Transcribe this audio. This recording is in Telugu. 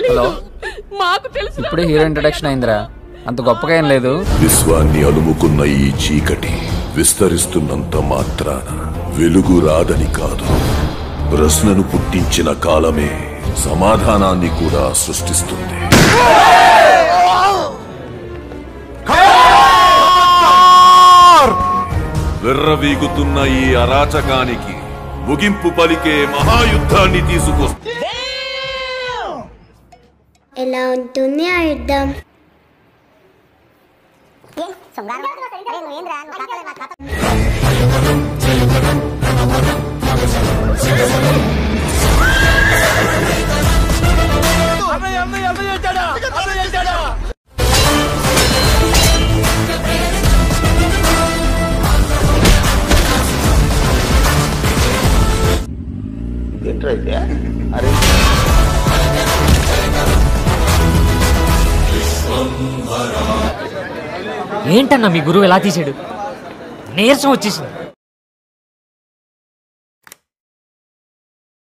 తెలీదు హలో మాకు తెలుసు ఇప్పుడే హీరో ఇంట్రడక్షన్ అయిందిరా అంత గొప్పగా ఏం లేదు విశ్వాన్ని అలుముకున్న ఈ చీకటి విస్తరిస్తున్నంత మాత్రాన వెలుగు రాదని కాదు ప్రశ్నను పుట్టించిన కాలమే సమాధానాన్ని కూడా సృష్టిస్తుంది విర్రవీగుతున్న ఈ అరాచకానికి ముగింపు పలికే మహాయుద్ధాన్ని తీసుకొస్తుంది ఎలా ఉంటుంది ఆ యుద్ధం ఏంటన్నా మీ గురువు ఎలా తీసాడు నీరసం వచ్చేసింది